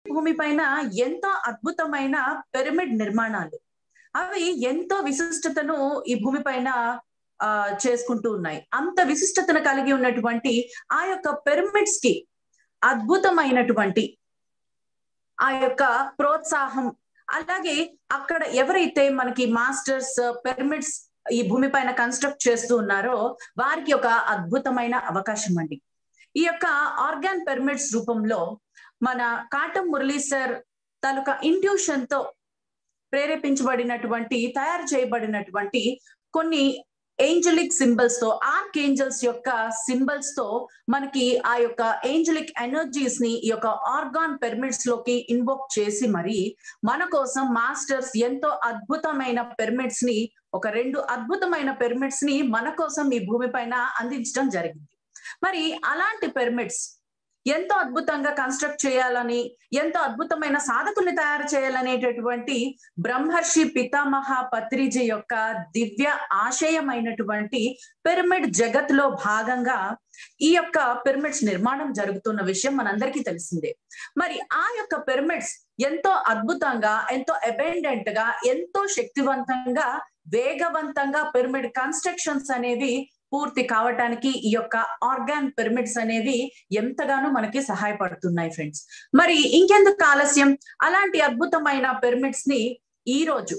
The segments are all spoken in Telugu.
భూమి పైన ఎంతో అద్భుతమైన పిరమిడ్ నిర్మాణాలు అవి ఎంతో విశిష్టతను ఈ భూమి పైన ఆ చేసుకుంటూ ఉన్నాయి అంత విశిష్టతను కలిగి ఉన్నటువంటి ఆ యొక్క పిరమిడ్స్ కి అద్భుతమైనటువంటి ఆ యొక్క ప్రోత్సాహం అలాగే అక్కడ ఎవరైతే మనకి మాస్టర్స్ పిరమిడ్స్ ఈ భూమి పైన కన్స్ట్రక్ట్ చేస్తూ ఉన్నారో వారికి ఒక అద్భుతమైన అవకాశం అండి ఈ యొక్క ఆర్గాన్ పిరమిడ్స్ రూపంలో మన కాటం మురళీ సార్ తాలూకా ఇంట్యూషన్ తో ప్రేరేపించబడినటువంటి తయారు చేయబడినటువంటి కొన్ని ఏంజలిక్ సింబల్స్ తో ఆర్క్ ఏంజల్స్ యొక్క సింబల్స్ తో మనకి ఆ యొక్క ఏంజలిక్ ఎనర్జీస్ ని ఈ యొక్క ఆర్గాన్ పిరమిడ్స్ లోకి ఇన్వోక్ చేసి మరి మన కోసం మాస్టర్స్ ఎంతో అద్భుతమైన పిరమిడ్స్ ని ఒక రెండు అద్భుతమైన పిరమిడ్స్ ని మన కోసం ఈ భూమి పైన అందించడం జరిగింది మరి అలాంటి పిరమిడ్స్ ఎంతో అద్భుతంగా కన్స్ట్రక్ట్ చేయాలని ఎంతో అద్భుతమైన సాధకుల్ని తయారు చేయాలనేటటువంటి బ్రహ్మర్షి పితామహ పత్రిజీ యొక్క దివ్య ఆశయమైనటువంటి పిరమిడ్ జగత్ లో భాగంగా ఈ యొక్క పిరమిడ్స్ నిర్మాణం జరుగుతున్న విషయం మనందరికీ తెలిసిందే మరి ఆ యొక్క పిరమిడ్స్ ఎంతో అద్భుతంగా ఎంతో అబెండెంట్ గా ఎంతో శక్తివంతంగా వేగవంతంగా పిరమిడ్ కన్స్ట్రక్షన్స్ అనేవి పూర్తి కావటానికి ఈ యొక్క ఆర్గాన్ పిరమిడ్స్ అనేవి ఎంతగానో మనకి సహాయపడుతున్నాయి ఫ్రెండ్స్ మరి ఇంకెందుకు ఆలస్యం అలాంటి అద్భుతమైన పిరమిడ్స్ ని ఈ రోజు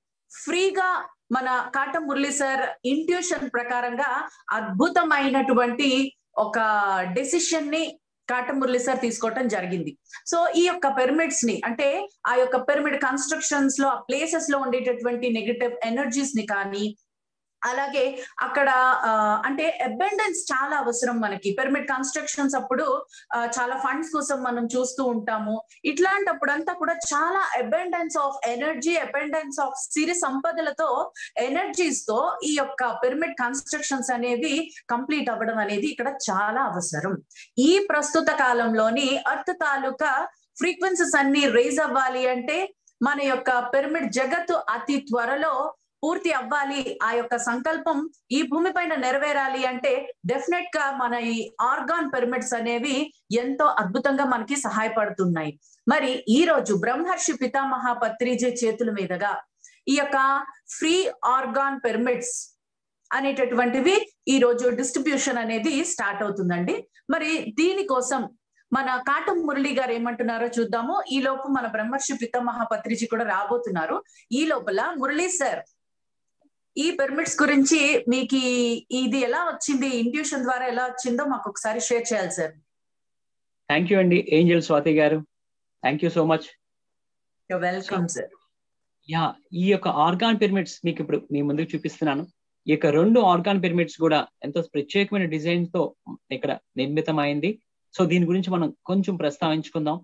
ఫ్రీగా మన కాటం మురళి సార్ ఇంట్యూషన్ ప్రకారంగా అద్భుతమైనటువంటి ఒక డెసిషన్ ని కాటమురళి సార్ తీసుకోవటం జరిగింది సో ఈ యొక్క పిరమిడ్స్ ని అంటే ఆ యొక్క పిరమిడ్ కన్స్ట్రక్షన్స్ లో ఆ ప్లేసెస్ లో ఉండేటటువంటి నెగటివ్ ఎనర్జీస్ ని కానీ అలాగే అక్కడ అంటే అబెండెన్స్ చాలా అవసరం మనకి పిరమిడ్ కన్స్ట్రక్షన్స్ అప్పుడు చాలా ఫండ్స్ కోసం మనం చూస్తూ ఉంటాము ఇట్లాంటప్పుడంతా కూడా చాలా abundance of energy abundance of సిరి సంపదలతో ఎనర్జీస్ తో ఈ యొక్క పిరమిడ్ కన్స్ట్రక్షన్స్ అనేవి కంప్లీట్ అవ్వడం అనేది ఇక్కడ చాలా అవసరం ఈ ప్రస్తుత కాలంలోని అర్త్ తాలూకా ఫ్రీక్వెన్సీస్ అన్ని రేజ్ అవ్వాలి అంటే మన యొక్క పిరమిడ్ జగత్తు అతి త్వరలో పూర్తి అవ్వాలి ఆ యొక్క సంకల్పం ఈ భూమి పైన నెరవేరాలి అంటే డెఫినెట్ గా మన ఈ ఆర్గాన్ పిరమిడ్స్ అనేవి ఎంతో అద్భుతంగా మనకి సహాయపడుతున్నాయి మరి ఈ రోజు బ్రహ్మర్షి పితామహ పత్రిజీ చేతుల మీదుగా ఈ యొక్క ఫ్రీ ఆర్గాన్ పిరమిడ్స్ అనేటటువంటివి ఈ రోజు డిస్ట్రిబ్యూషన్ అనేది స్టార్ట్ అవుతుందండి మరి దీనికోసం మన కాటం మురళి గారు ఏమంటున్నారో చూద్దాము ఈ లోపు మన బ్రహ్మర్షి పితామహ పత్రిజీ కూడా రాబోతున్నారు ఈ లోపల మురళీ సార్ ఈ పిరమిడ్స్ గురించి మీకు ఇది ఎలా వచ్చింది ఇంట్యూషన్ ద్వారా ఎలా వచ్చిందో మాకు ఒకసారి షేర్ చేయాలి సార్ థ్యాంక్ యూ అండి ఏంజల్ స్వాతి గారు thank you so much welcome sir yeah ఈ యొక్క ఆర్గాన్ పిరమిడ్స్ మీకు ఇప్పుడు మీ ముందుకు చూపిస్తున్నాను ఈ యొక్క రెండు ఆర్గాన్ పిరమిడ్స్ కూడా ఎంతో ప్రత్యేకమైన డిజైన్ తో ఇక్కడ నిర్మితమైంది సో దీని గురించి మనం కొంచెం ప్రస్తావించుకుందాం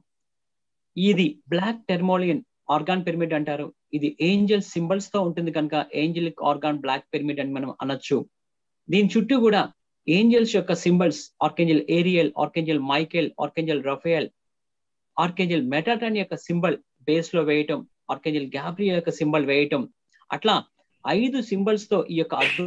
ఇది బ్లాక్ టెర్మోలియన్ ఆర్గాన్ పిరమిడ్ అంటారు ఇది ఏంజల్ సింబల్స్ తో ఉంటుంది కనుక ఏంజలిక్ ఆర్గాన్ బ్లాక్ పిరమిడ్ అని మనం అనొచ్చు దీని చుట్టూ కూడా ఏంజల్స్ యొక్క symbols archangel Ariel archangel Michael archangel Raphael archangel Metatron యొక్క సింబల్ బేస్ లో వేయటం ఆర్కెంజల్ గ్యాబ్రియల్ యొక్క సింబల్ వేయటం అట్లా ఐదు సింబల్స్ తో ఈ యొక్క అద్భుత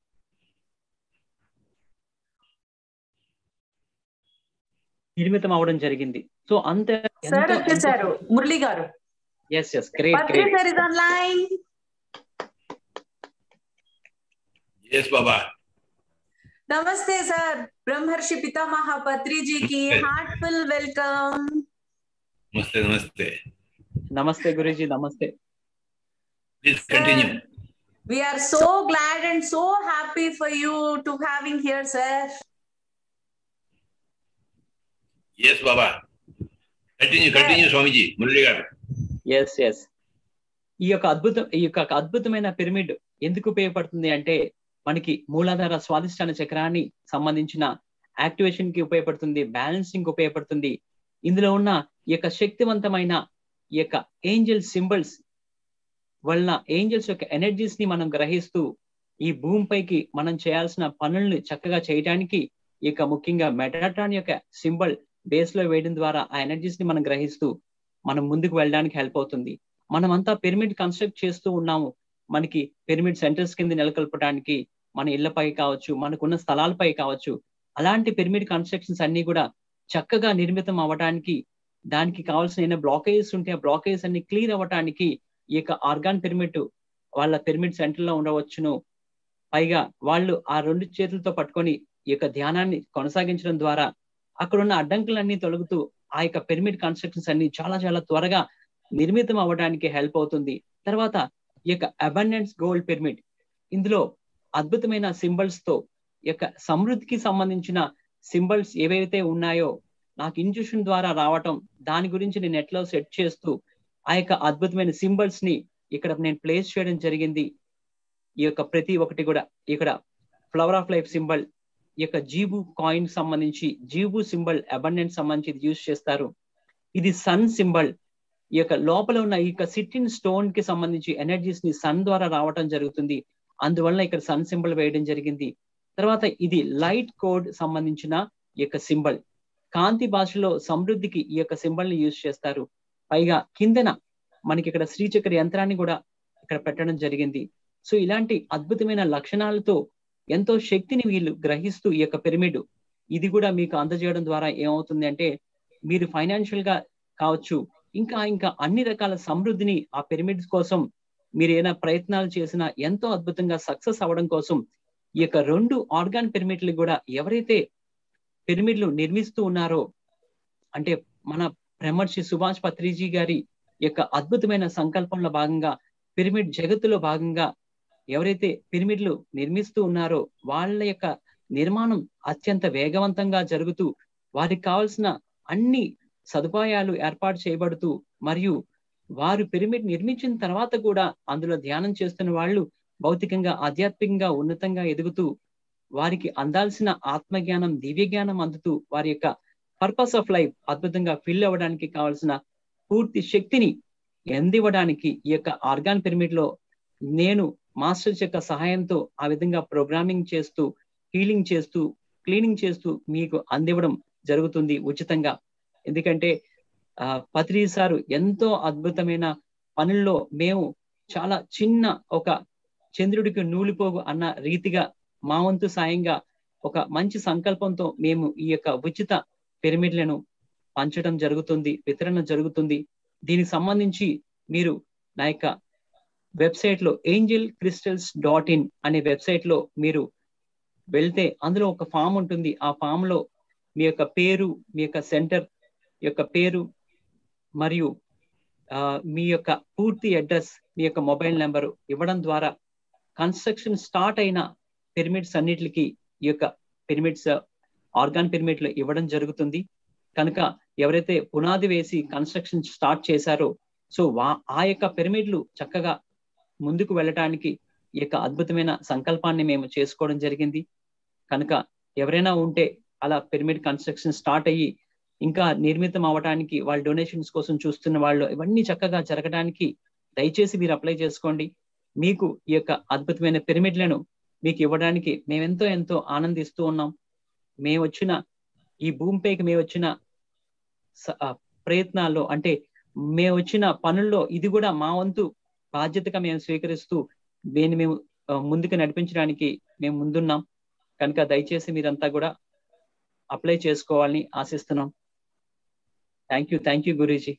నిర్మితం అవడం జరిగింది సో అంత సార్ వచ్చేసారు మురళి గారు yes yes great great sir is online yes Baba నమస్తే సార్ బ్రహ్మర్షి పితామహ పత్రిజీకి హార్ట్ఫుల్ వెల్కమ్ నమస్తే నమస్తే నమస్తే గురుజీ నమస్తే please continue We are so glad and so happy for you to having here, sir. Yes Baba continue continue Swamiji Murali గారు ఎస్ ఎస్ ఈ యొక్క అద్భుతం ఈ యొక్క అద్భుతమైన పిరమిడ్ ఎందుకు ఉపయోగపడుతుంది అంటే మనకి మూలాధార స్వాదిష్టాన చక్రాన్ని సంబంధించిన యాక్టివేషన్ కి ఉపయోగపడుతుంది బ్యాలెన్సింగ్ ఉపయోగపడుతుంది ఇందులో ఉన్న ఈ యొక్క శక్తివంతమైన ఈ యొక్క ఏంజల్ సింబల్స్ వలన ఏంజల్స్ యొక్క ఎనర్జీస్ ని మనం గ్రహిస్తూ ఈ భూమిపైకి మనం చేయాల్సిన పనుల్ని చక్కగా చేయడానికి ఈ యొక్క ముఖ్యంగా మెటాట్రాన్ యొక్క సింబల్ బేస్ లో వేయడం ద్వారా ఆ ఎనర్జీస్ ని మనం గ్రహిస్తూ మనం ముందుకు వెళ్ళడానికి హెల్ప్ అవుతుంది మనమంతా పిరమిడ్ కన్స్ట్రక్ట్ చేస్తూ ఉన్నాము మనకి పిరమిడ్ సెంటర్స్ కింద నెలకొల్పడానికి మన ఇళ్లపై కావచ్చు మనకున్న స్థలాలపై కావచ్చు అలాంటి పిరమిడ్ కన్స్ట్రక్షన్స్ అన్ని కూడా చక్కగా నిర్మితం అవ్వడానికి దానికి కావాల్సిన ఏమైనా బ్లాకేజెస్ ఉంటే ఆ బ్లాకేజెస్ అన్ని క్లియర్ అవ్వటానికి ఈ యొక్క ఆర్గాన్ పిరమిడ్ వాళ్ళ పిరమిడ్ సెంటర్ లో ఉండవచ్చును పైగా వాళ్ళు ఆ రెండు చేతులతో పట్టుకొని ఈ యొక్క ధ్యానాన్ని కొనసాగించడం ద్వారా అక్కడ ఉన్న అడ్డంకులన్నీ తొలగుతూ ఆ యొక్క పిరమిడ్ కన్స్ట్రక్షన్స్ అన్ని చాలా చాలా త్వరగా నిర్మితం అవ్వడానికి హెల్ప్ అవుతుంది తర్వాత ఈ యొక్క అబండెన్స్ గోల్డ్ పిరమిడ్ ఇందులో అద్భుతమైన సింబల్స్ తో ఈ యొక్క సమృద్ధికి సంబంధించిన సింబల్స్ ఏవైతే ఉన్నాయో నాకు ఇంజక్షన్ ద్వారా రావటం దాని గురించి నేను నెట్ లో సెట్ చేస్తూ ఆ యొక్క అద్భుతమైన సింబల్స్ ని ఇక్కడ నేను ప్లేస్ చేయడం జరిగింది ఈ యొక్క ప్రతి ఒక్కటి కూడా ఇక్కడ ఫ్లవర్ ఆఫ్ లైఫ్ సింబల్ ఈ యొక్క జీబు కాయిన్ సంబంధించి జీబు సింబల్ అబండెంట్ సంబంధించి ఇది యూజ్ చేస్తారు ఇది సన్ సింబల్ ఈ యొక్క లోపల ఉన్న ఈ యొక్క సిట్టిన్ స్టోన్ కి సంబంధించి ఎనర్జీస్ ని సన్ ద్వారా రావటం జరుగుతుంది అందువల్ల ఇక్కడ సన్ సింబల్ వేయడం జరిగింది తర్వాత ఇది లైట్ కోడ్ సంబంధించిన ఈ యొక్క సింబల్ కాంతి భాషలో సమృద్ధికి ఈ యొక్క సింబల్ ని యూజ్ చేస్తారు పైగా కిందన మనకి ఇక్కడ శ్రీచక్ర యంత్రాన్ని కూడా ఇక్కడ పెట్టడం జరిగింది సో ఇలాంటి అద్భుతమైన లక్షణాలతో ఎంతో శక్తిని వీళ్ళు గ్రహిస్తూ ఈ యొక్క పిరమిడ్ ఇది కూడా మీకు అందజేయడం ద్వారా ఏమవుతుంది అంటే మీరు ఫైనాన్షియల్ గా కావచ్చు ఇంకా ఇంకా అన్ని రకాల సమృద్ధిని ఆ పిరమిడ్స్ కోసం మీరు ఏదైనా ప్రయత్నాలు చేసినా ఎంతో అద్భుతంగా సక్సెస్ అవ్వడం కోసం ఈ యొక్క రెండు ఆర్గాన్ పిరమిడ్లు కూడా ఎవరైతే పిరమిడ్లు నిర్మిస్తూ ఉన్నారో అంటే మన బ్రహ్మర్షి సుభాష్ పత్రిజీ గారి యొక్క అద్భుతమైన సంకల్పంలో భాగంగా పిరమిడ్ జగత్తులో భాగంగా ఎవరైతే పిరమిడ్లు నిర్మిస్తూ ఉన్నారో వాళ్ళ యొక్క నిర్మాణం అత్యంత వేగవంతంగా జరుగుతూ వారికి కావాల్సిన అన్ని సదుపాయాలు ఏర్పాటు చేయబడుతూ మరియు వారు పిరమిడ్ నిర్మించిన తర్వాత కూడా అందులో ధ్యానం చేస్తున్న వాళ్ళు భౌతికంగా ఆధ్యాత్మికంగా ఉన్నతంగా ఎదుగుతూ వారికి అందాల్సిన ఆత్మజ్ఞానం దివ్య జ్ఞానం అందుతూ వారి యొక్క పర్పస్ ఆఫ్ లైఫ్ అద్భుతంగా ఫిల్ అవ్వడానికి కావాల్సిన పూర్తి శక్తిని అందివ్వడానికి ఈ యొక్క ఆర్గాన్ పిరమిడ్ లో నేను మాస్టర్స్ యొక్క సహాయంతో ఆ విధంగా ప్రోగ్రామింగ్ చేస్తూ హీలింగ్ చేస్తూ క్లీనింగ్ చేస్తూ మీకు అందివ్వడం జరుగుతుంది ఉచితంగా ఎందుకంటే ఆ పత్రి సారు ఎంతో అద్భుతమైన పనుల్లో మేము చాలా చిన్న ఒక చంద్రుడికి నూలిపోగు అన్న రీతిగా మా వంతు సాయంగా ఒక మంచి సంకల్పంతో మేము ఈ యొక్క ఉచిత పిరమిడ్లను పంచడం జరుగుతుంది వితరణ జరుగుతుంది దీనికి సంబంధించి మీరు నా యొక్క వెబ్సైట్ లో ఏంజల్ క్రిస్టల్స్ డాట్ ఇన్ అనే వెబ్సైట్ లో మీరు వెళ్తే అందులో ఒక ఫామ్ ఉంటుంది ఆ ఫామ్ లో మీ యొక్క పేరు మీ యొక్క సెంటర్ యొక్క పేరు మరియు మీ యొక్క పూర్తి అడ్రస్ మీ యొక్క మొబైల్ నెంబర్ ఇవ్వడం ద్వారా కన్స్ట్రక్షన్ స్టార్ట్ అయిన పిరమిడ్స్ అన్నిటికి ఈ యొక్క పిరమిడ్స్ ఆర్గాన్ పిరమిడ్లు ఇవ్వడం జరుగుతుంది కనుక ఎవరైతే పునాది వేసి కన్స్ట్రక్షన్ స్టార్ట్ చేశారో సో వా ఆ యొక్క పిరమిడ్లు చక్కగా ముందుకు వెళ్ళటానికి ఈ యొక్క అద్భుతమైన సంకల్పాన్ని మేము చేసుకోవడం జరిగింది కనుక ఎవరైనా ఉంటే అలా పిరమిడ్ కన్స్ట్రక్షన్ స్టార్ట్ అయ్యి ఇంకా నిర్మితం అవ్వడానికి వాళ్ళ డొనేషన్స్ కోసం చూస్తున్న వాళ్ళు ఇవన్నీ చక్కగా జరగడానికి దయచేసి మీరు అప్లై చేసుకోండి మీకు ఈ యొక్క అద్భుతమైన పిరమిడ్లను మీకు ఇవ్వడానికి మేమెంతో ఎంతో ఆనందిస్తూ ఉన్నాం మేము వచ్చిన ఈ భూమిపైకి మేము వచ్చిన ప్రయత్నాల్లో అంటే మేము వచ్చిన పనుల్లో ఇది కూడా మా వంతు బాధ్యతగా మేము స్వీకరిస్తూ దీన్ని మేము ముందుకు నడిపించడానికి మేము ముందున్నాం కనుక దయచేసి మీరంతా కూడా అప్లై చేసుకోవాలని ఆశిస్తున్నాం thank you thank you Guruji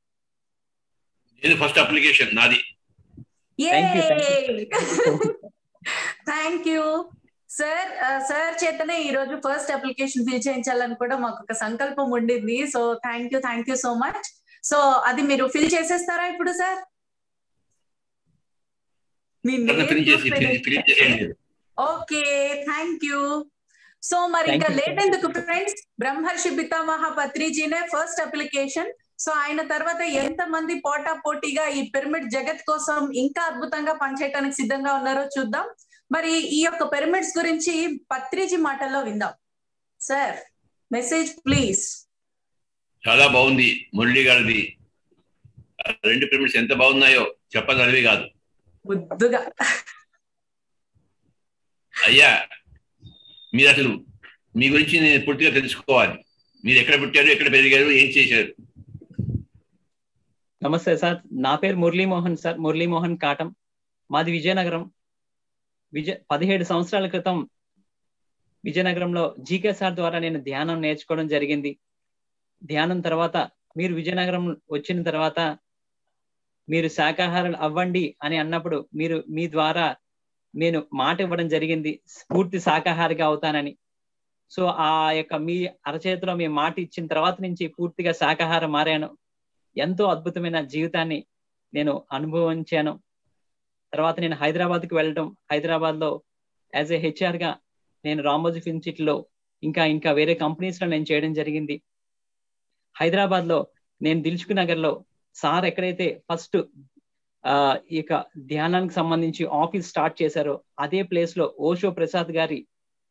నేను ఫస్ట్ అప్లికేషన్ నాది థ్యాంక్ యూ సార్ సార్ చేతనే ఈ రోజు ఫస్ట్ అప్లికేషన్ ఫిల్ చేయించాలని కూడా మాకు ఒక సంకల్పం ఉండింది so thank you thank you so much so అది మీరు ఫిల్ చేసేస్తారా ఇప్పుడు sir okay thank you so మరి ఇంకా లేట్ ఎందుకు ఫ్రెండ్స్ బ్రహ్మర్షి పితామహ పత్రిజీనే ఫస్ట్ అప్లికేషన్ సో ఆయన తర్వాత ఎంత మంది పోటా పోటీగా ఈ పిరమిడ్ జగత్ కోసం ఇంకా అద్భుతంగా పనిచేయడానికి సిద్ధంగా ఉన్నారో చూద్దాం మరి ఈ యొక్క పిరమిడ్స్ గురించి పత్రిజీ మాటల్లో విందాం సార్ మెసేజ్ ప్లీజ్ చాలా బాగుంది మురళి గారిది రెండు పిరమిడ్స్ ఎంత బాగున్నాయో చెప్పగలివి కాదు ముద్దుగా అయ్యా మీరు అసలు మీ గురించి నేను పూర్తిగా తెలుసుకోవాలి మీరు ఎక్కడ పుట్టారు ఎక్కడ పెరిగారు ఏం చేశారు నమస్తే సార్ నా పేరు మురళీమోహన్ సార్ మురళీమోహన్ కాటం మాది విజయనగరం విజయ పదిహేడు సంవత్సరాల క్రితం విజయనగరంలో జీకే సార్ ద్వారా నేను ధ్యానం నేర్చుకోవడం జరిగింది ధ్యానం తర్వాత మీరు విజయనగరం వచ్చిన తర్వాత మీరు శాకాహారులు అవ్వండి అని అన్నప్పుడు మీరు మీ ద్వారా నేను మాట ఇవ్వడం జరిగింది పూర్తి శాకాహారిగా అవుతానని సో ఆ యొక్క మీ అరచేతిలో మీ మాట ఇచ్చిన తర్వాత నుంచి పూర్తిగా శాకాహారం మారాను ఎంతో అద్భుతమైన జీవితాన్ని నేను అనుభవించాను తర్వాత నేను హైదరాబాద్కి వెళ్ళడం హైదరాబాద్ లో యాజ్ ఏ హెచ్ఆర్ గా నేను రామోజీ ఫిల్మ్ సిటీలో ఇంకా ఇంకా వేరే కంపెనీస్ లో నేను చేయడం జరిగింది హైదరాబాద్ లో నేను దిల్చుక్ నగర్ లో సార్ ఎక్కడైతే ఫస్ట్ ఆ ఇక ధ్యానానికి సంబంధించి ఆఫీస్ స్టార్ట్ చేశారో అదే ప్లేస్ లో ఓషో ప్రసాద్ గారి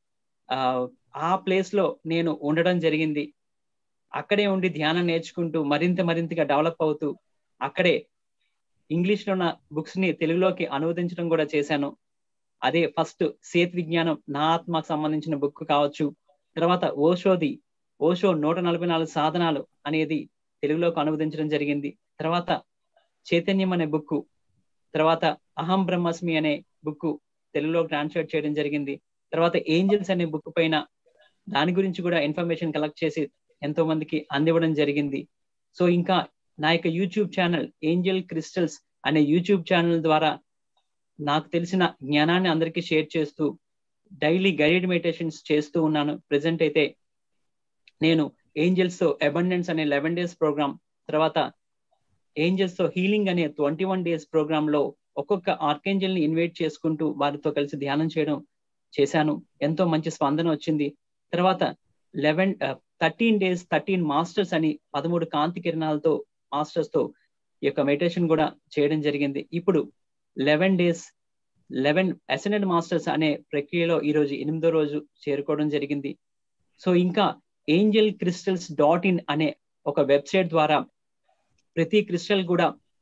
ఆ ఆ ప్లేస్ లో నేను ఉండడం జరిగింది అక్కడే ఉండి ధ్యానం నేర్చుకుంటూ మరింత మరింతగా డెవలప్ అవుతూ అక్కడే ఇంగ్లీష్ లో ఉన్న బుక్స్ ని తెలుగులోకి అనువదించడం కూడా చేశాను అదే ఫస్ట్ సేత్ విజ్ఞానం నా ఆత్మకు సంబంధించిన బుక్ కావచ్చు తర్వాత ఓషోది ఓషో నూట నలభై నాలుగు సాధనాలు అనేది తెలుగులోకి అనువదించడం జరిగింది తర్వాత చైతన్యం అనే బుక్ తర్వాత అహం బ్రహ్మస్మి అనే బుక్ తెలుగులో ట్రాన్స్లేట్ చేయడం జరిగింది తర్వాత ఏంజల్స్ అనే బుక్ పైన దాని గురించి కూడా ఇన్ఫర్మేషన్ కలెక్ట్ చేసి ఎంతో మందికి అందివ్వడం జరిగింది సో ఇంకా నా యొక్క యూట్యూబ్ ఛానల్ ఏంజల్ క్రిస్టల్స్ అనే యూట్యూబ్ ఛానల్ ద్వారా నాకు తెలిసిన జ్ఞానాన్ని అందరికీ షేర్ చేస్తూ డైలీ గైడెడ్ మెడిటేషన్స్ చేస్తూ ఉన్నాను ప్రెసెంట్ అయితే నేను ఏంజల్స్ తో అబండెన్స్ అనే లెవెన్ డేస్ ప్రోగ్రామ్ తర్వాత ఏంజల్స్ తో హీలింగ్ అనే ట్వంటీ వన్ డేస్ ప్రోగ్రామ్ లో ఒక్కొక్క ఆర్కేంజల్ ని ఇన్వైట్ చేసుకుంటూ వారితో కలిసి ధ్యానం చేయడం చేశాను ఎంతో మంచి స్పందన వచ్చింది తర్వాత eleven thirteen days thirteen masters అని పదమూడు కాంతి కిరణాలతో మాస్టర్స్ తో ఈ యొక్క మెడిటేషన్ కూడా చేయడం జరిగింది ఇప్పుడు eleven days eleven ascended masters అనే ప్రక్రియలో ఈ రోజు ఎనిమిదో రోజు చేరుకోవడం జరిగింది సో ఇంకా ఏంజల్ క్రిస్టల్స్ డాట్ ఇన్ అనే ఒక వెబ్సైట్ ద్వారా ప్రతి క్రిస్టల్ కూడా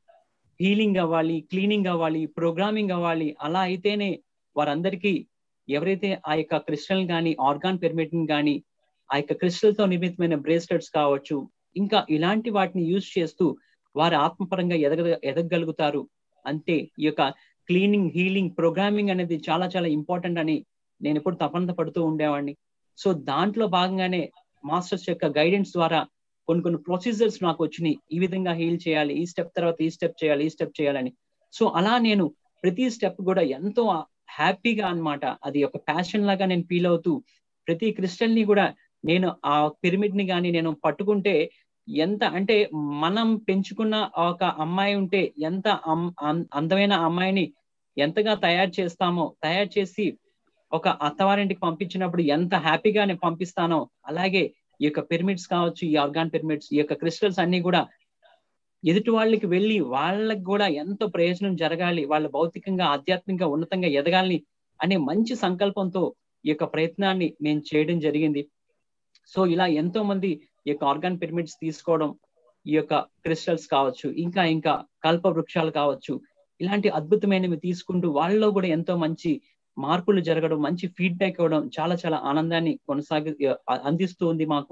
హీలింగ్ అవ్వాలి క్లీనింగ్ అవ్వాలి ప్రోగ్రామింగ్ అవ్వాలి అలా అయితేనే వారందరికీ ఎవరైతే ఆ యొక్క క్రిస్టల్ కానీ ఆర్గాన్ పెర్మిటింగ్ కానీ ఆ యొక్క క్రిస్టల్ తో నిర్మితమైన బ్రేస్లెట్స్ కావచ్చు ఇంకా ఇలాంటి వాటిని యూజ్ చేస్తూ వారి ఆత్మపరంగా ఎదగ ఎదగగలుగుతారు అంటే ఈ యొక్క క్లీనింగ్ హీలింగ్ ప్రోగ్రామింగ్ అనేది చాలా చాలా ఇంపార్టెంట్ అని నేను ఎప్పుడు తపన పడుతూ ఉండేవాడిని సో దాంట్లో భాగంగానే మాస్టర్స్ యొక్క గైడెన్స్ ద్వారా కొన్ని కొన్ని ప్రొసీజర్స్ నాకు వచ్చినాయి ఈ విధంగా హీల్ చేయాలి ఈ స్టెప్ తర్వాత ఈ స్టెప్ చేయాలి ఈ స్టెప్ చేయాలని సో అలా నేను ప్రతి స్టెప్ కూడా ఎంతో హ్యాపీగా అన్నమాట అది ఒక ప్యాషన్ లాగా నేను ఫీల్ అవుతూ ప్రతి క్రిస్టల్ ని కూడా నేను ఆ పిరమిడ్ ని కానీ నేను పట్టుకుంటే ఎంత అంటే మనం పెంచుకున్న ఒక అమ్మాయి ఉంటే ఎంత అందమైన అమ్మాయిని ఎంతగా తయారు చేస్తామో తయారు చేసి ఒక అత్తవారింటికి పంపించినప్పుడు ఎంత హ్యాపీగా నేను పంపిస్తానో అలాగే ఈ యొక్క పిరమిడ్స్ కావచ్చు ఈ ఆర్గాన్ పిరమిడ్స్ ఈ యొక్క క్రిస్టల్స్ అన్ని కూడా ఎదుటి వాళ్ళకి వెళ్ళి వాళ్ళకి కూడా ఎంతో ప్రయోజనం జరగాలి వాళ్ళ భౌతికంగా ఆధ్యాత్మికంగా ఉన్నతంగా ఎదగాలని అనే మంచి సంకల్పంతో ఈ యొక్క ప్రయత్నాన్ని నేను చేయడం జరిగింది సో ఇలా ఎంతో మంది ఈ యొక్క ఆర్గాన్ పిరమిడ్స్ తీసుకోవడం ఈ యొక్క క్రిస్టల్స్ కావచ్చు ఇంకా ఇంకా కల్ప వృక్షాలు కావచ్చు ఇలాంటి అద్భుతమైనవి తీసుకుంటూ వాళ్ళలో కూడా ఎంతో మంచి మార్పులు జరగడం మంచి ఫీడ్బ్యాక్ ఇవ్వడం చాలా చాలా ఆనందాన్ని కొనసాగి అందిస్తూ ఉంది మాకు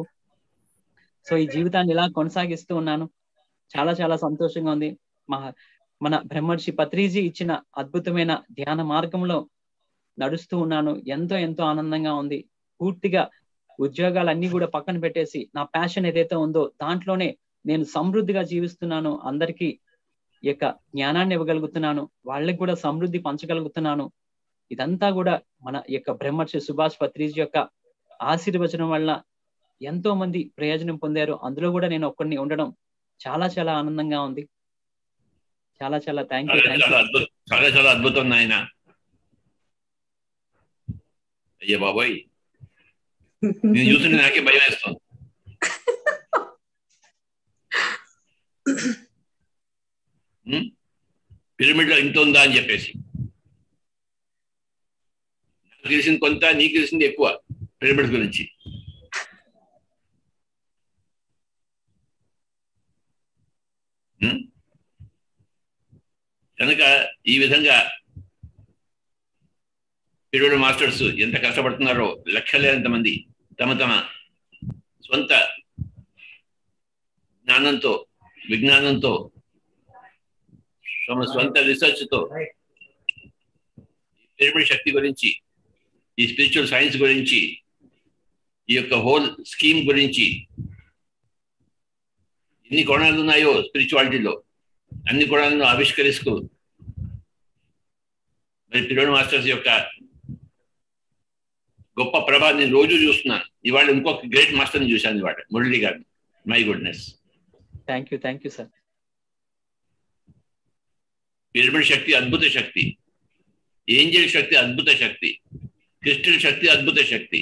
సో ఈ జీవితాన్ని ఇలా కొనసాగిస్తూ ఉన్నాను చాలా చాలా సంతోషంగా ఉంది మా మన బ్రహ్మర్షి పత్రిజీ ఇచ్చిన అద్భుతమైన ధ్యాన మార్గంలో నడుస్తూ ఉన్నాను ఎంతో ఎంతో ఆనందంగా ఉంది పూర్తిగా ఉద్యోగాలన్నీ కూడా పక్కన పెట్టేసి నా ప్యాషన్ ఏదైతే ఉందో దాంట్లోనే నేను సమృద్ధిగా జీవిస్తున్నాను అందరికీ ఈ యొక్క జ్ఞానాన్ని ఇవ్వగలుగుతున్నాను వాళ్ళకి కూడా సమృద్ధి పంచగలుగుతున్నాను ఇదంతా కూడా మన యొక్క బ్రహ్మర్షి సుభాష్ పత్రిజీ యొక్క ఆశీర్వచనం వల్ల ఎంతో మంది ప్రయోజనం పొందారు అందులో కూడా నేను ఒక్కడిని ఉండడం చాలా చాలా ఆనందంగా ఉంది చాలా చాలా థ్యాంక్ యూ థ్యాంక్ చాలా అద్భుతం చాలా చాలా అద్భుతం నాయన అయ్యా బాబాయ్ నేను చూస్తుంటే నాకే భయం వేస్తుంది పిరమిడ్ లో ఇంత ఉందా అని చెప్పేసి నాకు తెలిసింది కొంత నీకు తెలిసింది ఎక్కువ పిరమిడ్ గురించి కనుక ఈ విధంగా పిరమిడ్ మాస్టర్స్ ఎంత కష్టపడుతున్నారో లక్షలేనంత మంది తమ తమ సొంత జ్ఞానంతో విజ్ఞానంతో తమ స్వంత రీసెర్చ్ తో పిరమిడ్ శక్తి గురించి ఈ స్పిరిచువల్ సైన్స్ గురించి ఈ యొక్క హోల్ స్కీమ్ గురించి ఎన్ని కోణాలు ఉన్నాయో స్పిరిచువాలిటీలో అన్ని కోణాలను ఆవిష్కరిస్తూ మరి పిరోడ్ మాస్టర్స్ యొక్క గొప్ప ప్రభావం నేను రోజు చూస్తున్నాను ఇవాళ ఇంకొక గ్రేట్ మాస్టర్ని చూశాను ఇవాళ మురళి గారిని my goodness thank you thank you sir pyramid శక్తి అద్భుత శక్తి ఏంజల్ శక్తి అద్భుత శక్తి క్రిస్టల్ శక్తి అద్భుత శక్తి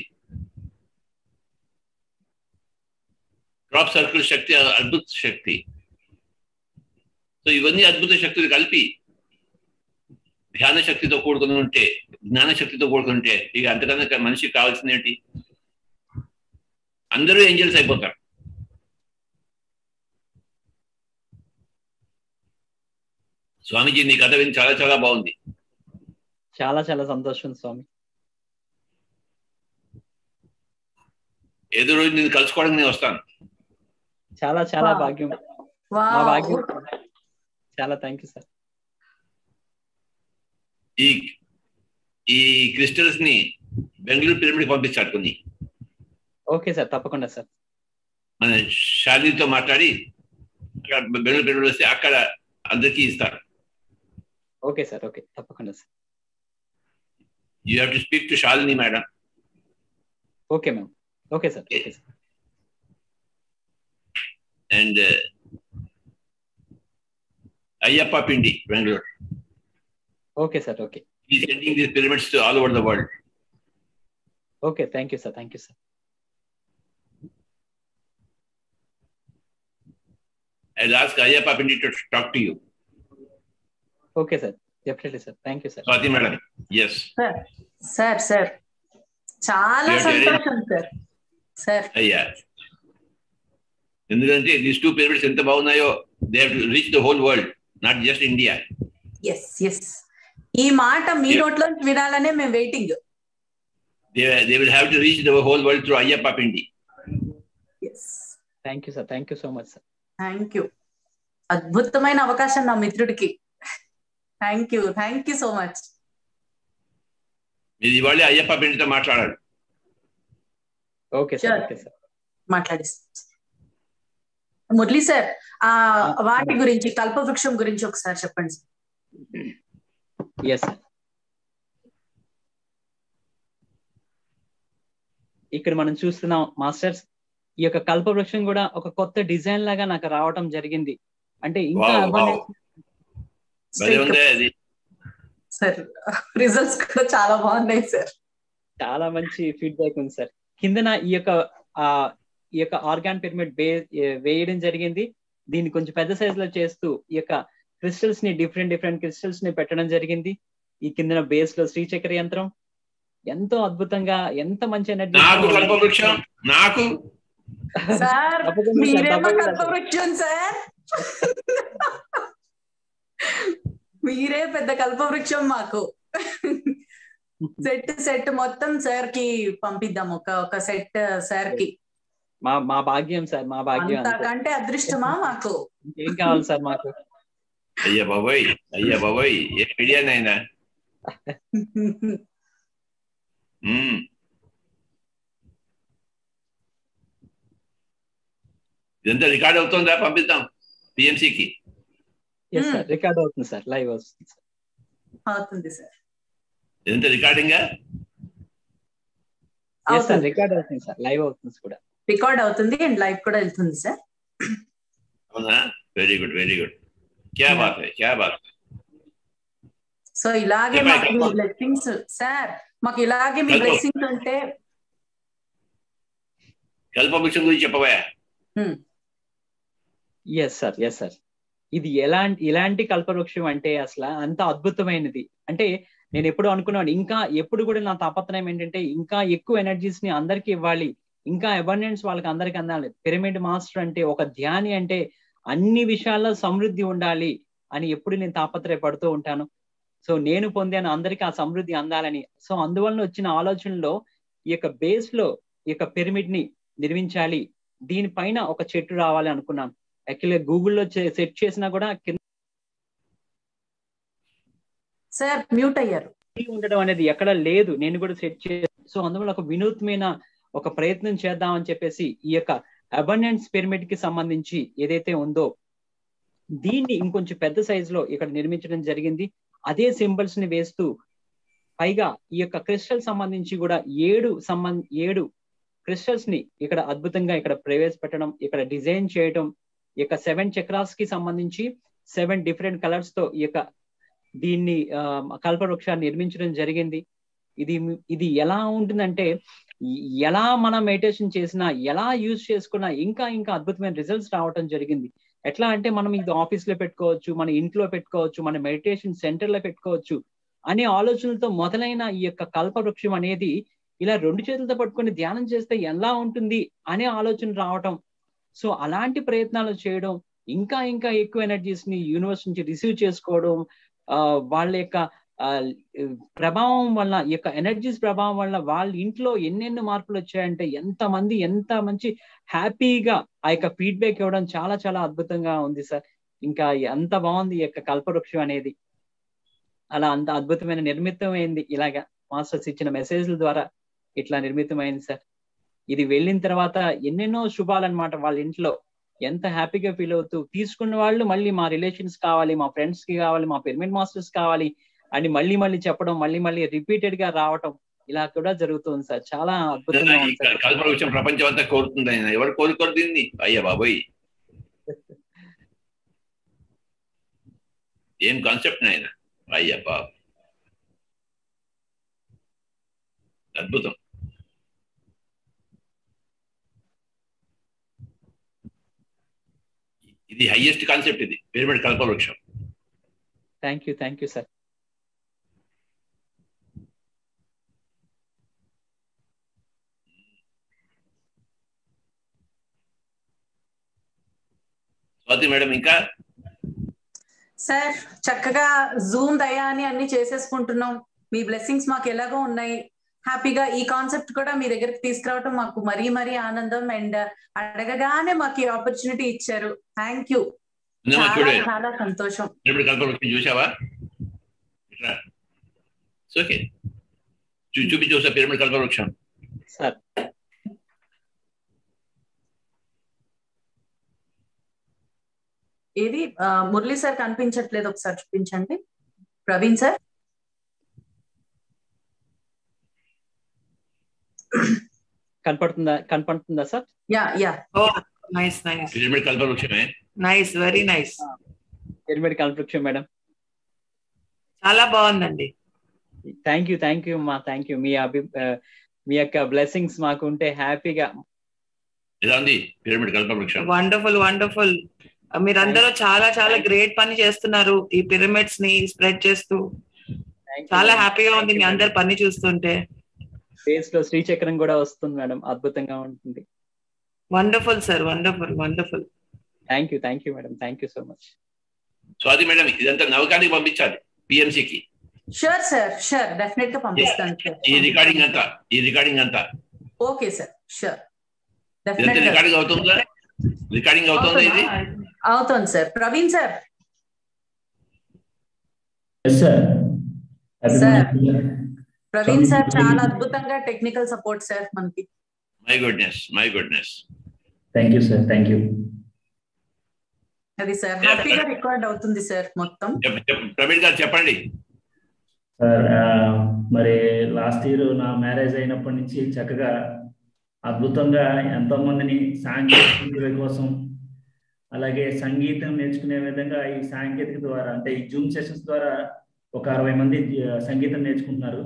క్రాప్ సర్కిల్ శక్తి అద్భుత శక్తి సో ఇవన్నీ అద్భుత శక్తులు కలిపి ధ్యాన శక్తితో కూడుకుని ఉంటే జ్ఞాన శక్తితో కూడుకుని ఉంటే ఇక అంతకన్నా మనిషికి కావాల్సింది ఏంటి అందరూ ఏంజల్స్ అయిపోతారు స్వామీజీ నీ కథ విని చాలా చాలా బాగుంది చాలా చాలా సంతోషం స్వామి ఏదో రోజు నేను కలుసుకోవడానికి నేను వస్తాను చాలా చాలా Wow. భాగ్యం మా వావ్. భాగ్యం చాలా థ్యాంక్ యూ సార్ ఈ ఈ క్రిస్టల్స్ ని బెంగళూరు పిరమిడ్ పంపిస్తాడు కొన్ని ఓకే సార్ తప్పకుండా సార్ మన షాలినితో మాట్లాడి అక్కడ బెంగళూరు పిరమిడ్ వస్తే అక్కడ అందరికీ ఇస్తారు ఓకే సార్ ఓకే తప్పకుండా sir you have to speak to Shalini madam okay ma'am okay sir okay sir and Ayyappa Pindi Bengaluru okay sir okay ఈ sending these pyramids to all over the world okay thank you sir thank you sir I ask Ayyappa Pindi to talk to you okay sir definitely sir thank you sir Swathi madam yes sir sir sir చాలా You're very- సంతోషం సార్ సార్ అయ్యా ఎందుకంటే దీస్ టూ పిరమిడ్స్ ఎంత బాగున్నాయో they have to reach the whole world not just India yes yes ఈ మాట మీ Yeah. నోట్లో నుంచి వినాలనే మేము waiting they they will have to reach the whole world through Ayyappa Pindi yes thank you sir thank you so much sir thank you అద్భుతమైన అవకాశం నా మిత్రుడికి thank you thank you so much మీరు ఇవాళ అయ్యప్ప పిండితో మాట్లాడాలి okay sir Sure. Okay sir మాట్లాడిస్తాం మురళి సార్ ఆ వాటి గురించి కల్పవృక్షం గురించి ఒకసారి చెప్పండి సార్. ఎస్ సార్ ఇక్కడ మనం చూస్తున్నాం మాస్టర్స్ ఈ యొక్క కల్పవృక్షం కూడా ఒక కొత్త డిజైన్ లాగా నాకు రావటం జరిగింది అంటే ఇంకా Wow, అవ్వని- wow. భలే ఉందే అది సార్ రిజల్ట్స్ కూడా చాలా బాగున్నాయి సార్ చాలా మంచి ఫీడ్బ్యాక్ ఉంది సార్ కిందన ఈ యొక్క ఆ ఈ యొక్క ఆర్గాన్ పిరమిడ్ బే వేయడం జరిగింది దీన్ని కొంచెం పెద్ద సైజ్ లో చేస్తూ ఈ యొక్క క్రిస్టల్స్ ని డిఫరెంట్ డిఫరెంట్ క్రిస్టల్స్ ని పెట్టడం జరిగింది ఈ కిందన బేస్ లో శ్రీచక్ర యంత్రం ఎంతో అద్భుతంగా ఎంత మంచి నాకు కల్పవృక్షం నాకు సార్ తప్పకుండా సార్, మీరే మా తప్పకుండా సార్. కల్పవృక్షం సార్ మీరే పెద్ద కల్పవృక్షం మాకు సెట్ సెట్ మొత్తం సార్ కి పంపిద్దాం ఒక ఒక సెట్ సార్ కి మా మా భాగ్యం సార్ మా భాగ్యం అంతే. అంతకంటే అదృష్టమా మాకు ఏం కావాలి సార్ మాకు అయ్యా బాబోయ్ అయ్యా బాబోయ్ ఏ ఐడియా నాయనా మ్మ్. ఇదంతా రికార్డ్ అవుతుందా పంపిద్దాం పిఎంసికి ఎస్ సార్ రికార్డ్ అవుతుంది సార్ లైవ్ వస్తుంది సార్ అవుతుంది సార్ ఇదంతా రికార్డింగా ఎస్ సార్ అవుతుంది రికార్డ్ అవుతుంది సార్ లైవ్ అవుతుంది కూడా రికార్డ్ అవుతుంది అండ్ లైవ్ కూడా వెళ్తుంది సార్ అవునా వెరీ గుడ్ వెరీ గుడ్ క్యా బాత్ హై క్యా బాత్ హై. సో ఇలాగే చెప్పండి, మాకు మీ చెప్పండి. బ్లెస్సింగ్స్ సార్ మాకు ఇలాగే మీ చెప్పండి. బ్లెస్సింగ్స్ ఉంటే కల్పవృక్షం గురించి చెప్పవా ఎస్ సార్ ఎస్ సార్ ఇది ఎలాంటి ఇలాంటి కల్పవృక్షం అంటే అసలు అంత అద్భుతమైనది అంటే నేను ఎప్పుడు అనుకున్నాను ఇంకా ఎప్పుడు కూడా నా తాపత్రయం ఏంటంటే ఇంకా ఎక్కువ ఎనర్జీస్ ని అందరికి ఇవ్వాలి ఇంకా అబండెన్స్ వాళ్ళకి అందరికి అందాలి పిరమిడ్ మాస్టర్ అంటే ఒక ధ్యాని అంటే అన్ని విషయాల్లో సమృద్ధి ఉండాలి అని ఎప్పుడు నేను తాపత్రయపడుతూ ఉంటాను సో నేను పొందాను అందరికీ ఆ సమృద్ధి అందాలని సో అందువలన వచ్చిన ఆలోచనలో ఈ యొక్క బేస్ లో ఈ యొక్క పిరమిడ్ ని నిర్మించాలి దీనిపైన ఒక చెట్టు రావాలి అనుకున్నాను యాక్చువల్గా గూగుల్లో సెట్ చేసినా కూడా కింద సార్ మ్యూట్ అయ్యారు ఉండడం అనేది ఎక్కడ లేదు నేను కూడా సెట్ చే సో అందువల్ల ఒక వినూత్నమైన ఒక ప్రయత్నం చేద్దామని చెప్పేసి ఈ యొక్క అబండెన్స్ పిరమిడ్ కి సంబంధించి ఏదైతే ఉందో దీన్ని ఇంకొంచెం పెద్ద సైజ్ లో ఇక్కడ నిర్మించడం జరిగింది అదే సింబల్స్ ని వేస్తూ పైగా ఈ యొక్క క్రిస్టల్ సంబంధించి కూడా ఏడు సంబంధ ఏడు క్రిస్టల్స్ ని ఇక్కడ అద్భుతంగా ఇక్కడ ప్రవేశపెట్టడం ఇక్కడ డిజైన్ చేయడం ఈ యొక్క సెవెన్ చక్రాస్ కి సంబంధించి సెవెన్ డిఫరెంట్ కలర్స్ తో ఈ యొక్క దీన్ని కల్పవృక్షాన్ని నిర్మించడం జరిగింది ఇది ఇది ఎలా ఉంటుందంటే ఎలా మనం మెడిటేషన్ చేసినా ఎలా యూజ్ చేసుకున్నా ఇంకా ఇంకా అద్భుతమైన రిజల్ట్స్ రావటం జరిగింది ఎట్లా అంటే మనం ఇది ఆఫీస్ లో పెట్టుకోవచ్చు మన ఇంట్లో పెట్టుకోవచ్చు మన మెడిటేషన్ సెంటర్ లో పెట్టుకోవచ్చు అనే ఆలోచనలతో మొదలైన ఈ యొక్క కల్పవృక్షం అనేది ఇలా రెండు చేతులతో పట్టుకొని ధ్యానం చేస్తే ఎలా ఉంటుంది అనే ఆలోచన రావటం సో అలాంటి ప్రయత్నాలు చేయడం ఇంకా ఇంకా ఎక్కువ ఎనర్జీస్ ని యూనివర్స్ నుంచి రిసీవ్ చేసుకోవడం ఆ వాళ్ళ యొక్క ప్రభావం వల్ల ఈ యొక్క ఎనర్జీస్ ప్రభావం వల్ల వాళ్ళ ఇంట్లో ఎన్నెన్నో మార్పులు వచ్చాయంటే ఎంత మంది ఎంత మంచి హ్యాపీగా ఆ యొక్క ఫీడ్బ్యాక్ ఇవ్వడం చాలా చాలా అద్భుతంగా ఉంది సార్ ఇంకా ఎంత బాగుంది ఈ యొక్క కల్పవృక్షం అనేది అలా అంత అద్భుతమైన నిర్మితమైంది ఇలాగా మాస్టర్స్ ఇచ్చిన మెసేజ్ల ద్వారా ఇట్లా నిర్మితమైంది సార్ ఇది వెళ్ళిన తర్వాత ఎన్నెన్నో శుభాలన్నమాట వాళ్ళ ఇంట్లో ఎంత హ్యాపీగా ఫీల్ అవుతూ తీసుకున్న వాళ్ళు మళ్ళీ మా రిలేషన్స్ కావాలి మా ఫ్రెండ్స్ కి కావాలి మా పిరమిడ్ మాస్టర్స్ కావాలి అని మళ్ళీ మళ్ళీ చెప్పడం మళ్ళీ మళ్ళీ రిపీటెడ్ గా రావటం ఇలా కూడా జరుగుతుంది సార్ చాలా అద్భుతంగా ఉంది సార్ కల్పవృక్షం ప్రపంచం అంతా కోరుతుంది ఆయన ఎవరు కోరుకోరు దీన్ని అయ్యా బాబోయ్ ఏం కాన్సెప్ట్ ఆయన అయ్యా బాబు అద్భుతం ఇది హైయెస్ట్ కాన్సెప్ట్ ఇది పిరమిడ్ కల్పవృక్షం thank you thank you sir Swathi madam ఇంకా సార్ చక్కగా జూమ్ దయా అని అన్ని చేసేసుకుంటున్నాం మీ బ్లెస్సింగ్స్ మాకు ఎలాగో ఉన్నాయి హ్యాపీగా ఈ కాన్సెప్ట్ కూడా మీ దగ్గరికి తీసుకురావటం మాకు మరీ మరీ ఆనందం అండ్ అడగగానే మాకు ఈ ఆపర్చునిటీ ఇచ్చారు థ్యాంక్ యూ చాలా చాలా సంతోషం పిరమిడ్ కల్పవృక్షం చూసావా ఓకే చూపించు సార్ పిరమిడ్ కల్పవృక్షం సార్ ఏది మురళీ సార్ కనిపించట్లేదు ఒకసారి చూపించండి ప్రవీణ్ సార్ కనపడుతుందా కనపడుతుందా sir yeah yeah oh nice nice pyramid కల్పవృక్షమే నైస్ వెరీ నైస్ పిరమిడ్ కల్పవృక్షం మేడం చాలా బాగుందండి థ్యాంక్ యూ థ్యాంక్ యూ మా థ్యాంక్ యూ మీ అభి మీ యొక్క బ్లెస్సింగ్స్ మాకు ఉంటే హ్యాపీగా ఎలా ఉంది పిరమిడ్ కల్పవృక్షం వండర్ఫుల్ వండర్ఫుల్ మీరందరూ చాలా చాలా గ్రేట్ పని చేస్తున్నారు ఈ పిరమిడ్స్ ని స్ప్రెడ్ చేస్తూ చాలా హ్యాపీగా ఉంది మీ అందరి పని చూస్తుంటే ఫేస్ లో శ్రీచక్రం కూడా వస్తుంది మేడం అద్భుతంగా ఉంటుంది wonderful sir wonderful wonderful thank you thank you madam thank you so much Swathi madam ఇదంతా నవకానికి పంపించాలి పిఎంసికి షూర్ సార్ షూర్ డెఫినెట్ గా పంపిస్తాను ఈ రికార్డింగ్ అంతా ఈ రికార్డింగ్ అంతా ఓకే సార్ షూర్ ఇదంతా రికార్డింగ్ అవుతుందా రికార్డింగ్ అవుతుందా ఇది అవుతుంది sir Praveen sir sir Praveen sir చాలా అద్భుతంగా టెక్నికల్ సపోర్ట్ సార్ మనకి my goodness my goodness thank you sir thank you అది సార్ హ్యాపీగా రికార్డ్ అవుతుంది సార్ మొత్తం ప్రవీణ్ గారు చెప్పండి సార్ మరి లాస్ట్ ఇయర్ నా మ్యారేజ్ అయినప్పటి నుంచి చక్కగా అద్భుతంగా ఎంతో మందిని సాంకేతిక కోసం అలాగే సంగీతం నేర్చుకునే విధంగా ఈ సాంకేతిక ద్వారా అంటే ఈ జూమ్ సెషన్స్ ద్వారా ఒక అరవై మంది సంగీతం నేర్చుకుంటున్నారు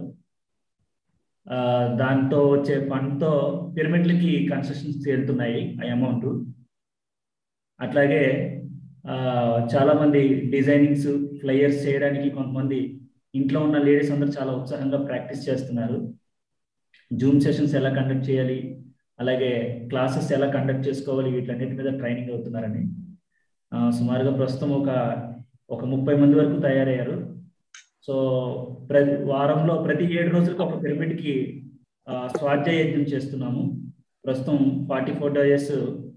దాంతో వచ్చే ఫండ్తో పిరమిడ్లకి కన్స్ట్రక్షన్స్ వెళ్తున్నాయి ఆ అమౌంట్ అట్లాగే చాలా మంది డిజైనింగ్స్ ఫ్లయర్స్ చేయడానికి కొంతమంది ఇంట్లో ఉన్న లేడీస్ అందరూ చాలా ఉత్సాహంగా ప్రాక్టీస్ చేస్తున్నారు జూమ్ సెషన్స్ ఎలా కండక్ట్ చేయాలి అలాగే క్లాసెస్ ఎలా కండక్ట్ చేసుకోవాలి వీటన్నిటి మీద ట్రైనింగ్ అవుతున్నారని సుమారుగా ప్రస్తుతం ఒక ఒక ముప్పై మంది వరకు తయారయ్యారు సో ప్రతి వారంలో ప్రతి ఏడు రోజులకు ఒక పిరమిడ్కి స్వాధ్యాయ యజ్ఞం చేస్తున్నాము ప్రస్తుతం ఫార్టీ ఫోర్ డేస్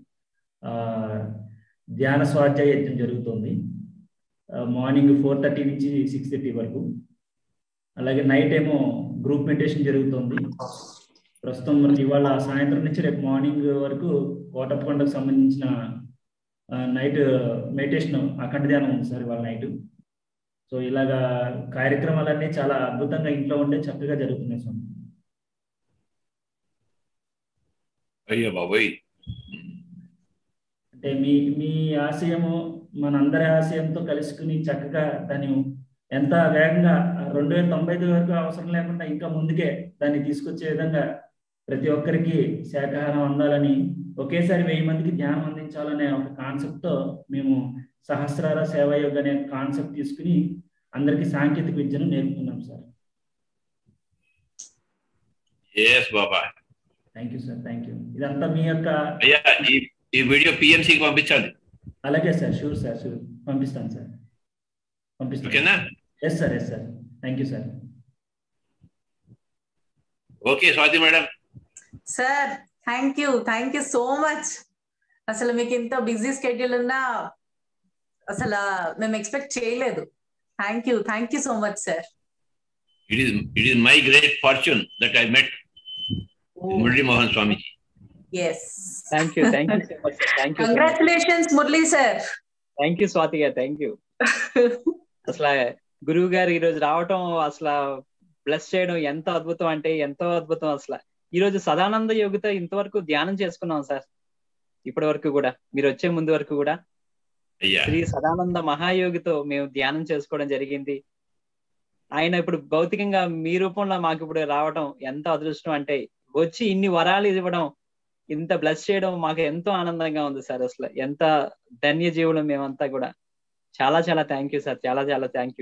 ధ్యాన స్వాధ్యాయ యజ్ఞం జరుగుతుంది మార్నింగ్ ఫోర్ థర్టీ నుంచి సిక్స్ థర్టీ వరకు అలాగే నైట్ ఏమో గ్రూప్ మెడిటేషన్ జరుగుతుంది ప్రస్తుతం మనకి ఇవాళ సాయంత్రం నుంచి రేపు మార్నింగ్ వరకు కోటప్పకొండకు సంబంధించిన నైట్ మెడిటేషన్ అఖండ ధ్యానం ఉంది సార్ ఇవాళ నైట్ సో ఇలాగా కార్యక్రమాలన్నీ చాలా అద్భుతంగా ఇంట్లో ఉండే చక్కగా జరుగుతున్నాయి స్వామి అయ్యో బాబోయ్ అంటే మీ మీ ఆశయము మనందరి ఆశయంతో కలుసుకుని చక్కగా దాన్ని ఎంత వేగంగా రెండు వేల తొంభై ఐదు వరకు అవసరం లేకుండా ఇంకా ముందుకే దాన్ని తీసుకొచ్చే విధంగా ప్రతి ఒక్కరికి శాకాహారం అందాలని ఒకేసారి వెయ్యి మందికి ధ్యానం అందించాలనే ఒక కాన్సెప్ట్ తో మేము సహస్రార సేవాయోగ్ అనే కాన్సెప్ట్ తీసుకుని అందరికి సాంకేతిక విద్యను నేర్పుతున్నాం sir yes Baba thank you sir thank you ఇదంతా మీ యొక్క అయ్యా ఈ ఈ వీడియో పిఎంసికి పంపించాలి అలాగే సార్ షూర్ సార్ షూర్ పంపిస్తాను సార్ పంపిస్తాను ఓకేనా yes sir yes sir thank you sir okay Swathi madam sir thank you thank you so much అసలు మీకు ఇంత బిజీ స్కెడ్యూల్ ఉన్నా అసలు మేము ఎక్స్పెక్ట్ చేయలేదు thank you thank you so much sir it is it is my great fortune that I met Murali Mohan Swamiji yes thank you thank you so much thank you congratulations Murali sir thank you Swathi గారు థ్యాంక్ యూ అసలు గురువు గారు ఈ రోజు రావటం అసలు బ్లెస్ చేయడం ఎంత అద్భుతం అంటే ఎంతో అద్భుతం అసలు ఈ రోజు సదానంద యోగితో ఇంతవరకు ధ్యానం చేసుకున్నాం సార్ ఇప్పటి వరకు కూడా మీరు వచ్చే ముందు వరకు కూడా అయ్యా శ్రీ సదానంద మహాయోగితో మేము ధ్యానం చేసుకోవడం జరిగింది ఆయన ఇప్పుడు భౌతికంగా మీ రూపంలో మాకు ఇప్పుడు రావడం ఎంత అదృష్టం అంటే వచ్చి ఇన్ని వరాలు ఇవ్వడం ఇంత బ్లెస్ చేయడం మాకు ఎంతో ఆనందంగా ఉంది సార్ అసలు ఎంత ధన్య జీవులు మేమంతా కూడా చాలా చాలా థ్యాంక్ యూ సార్ చాలా చాలా thank you